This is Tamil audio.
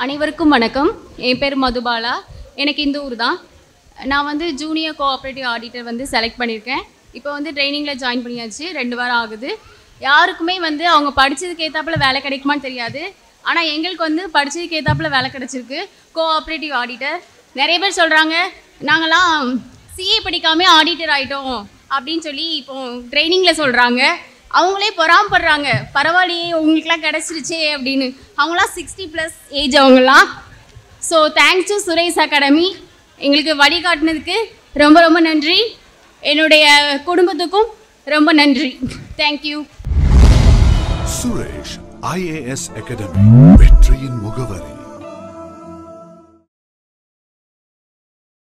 அனைவருக்கும் வணக்கம் என் பேர் மதுபாலா எனக்கு இந்த ஊர் தான் நான் வந்து ஜூனியர் கோஆப்ரேட்டிவ் ஆடிட்டர் வந்து செலக்ட் பண்ணியிருக்கேன் இப்போ வந்து ட்ரைனிங்கில் ஜாயின் பண்ணியாச்சு ரெண்டு வாரம் ஆகுது யாருக்குமே வந்து அவங்க படித்ததுக்கு ஏற்றாப்புல வேலை கிடைக்குமான்னு தெரியாது ஆனால் எங்களுக்கு வந்து படித்ததுக்கு ஏற்றாப்புல வேலை கிடைச்சிருக்கு கோஆப்ரேட்டிவ் ஆடிட்டர் நிறைய பேர் சொல்கிறாங்க நாங்களாம் சிஏ படிக்காமே ஆடிட்டர் ஆகிட்டோம் அப்படின்னு சொல்லி இப்போ ட்ரைனிங்கில் சொல்கிறாங்க அவங்களே பொறாமப்படுறாங்க பரவாயில்லையே உங்களுக்குலாம் கிடச்சிருச்சே அப்படின்னு அவங்களாம் சிக்ஸ்டி ப்ளஸ் ஏஜ் அவங்களாம் so thanks to Suresh Academy எங்களுக்கு வழிகாட்டினதுக்கு ரொம்ப ரொம்ப நன்றி என்னுடைய குடும்பத்துக்கும் ரொம்ப நன்றி தேங்க்யூ சுரேஷ் ஐஏஎஸ் அகாடமி வெற்றியின் முகவரி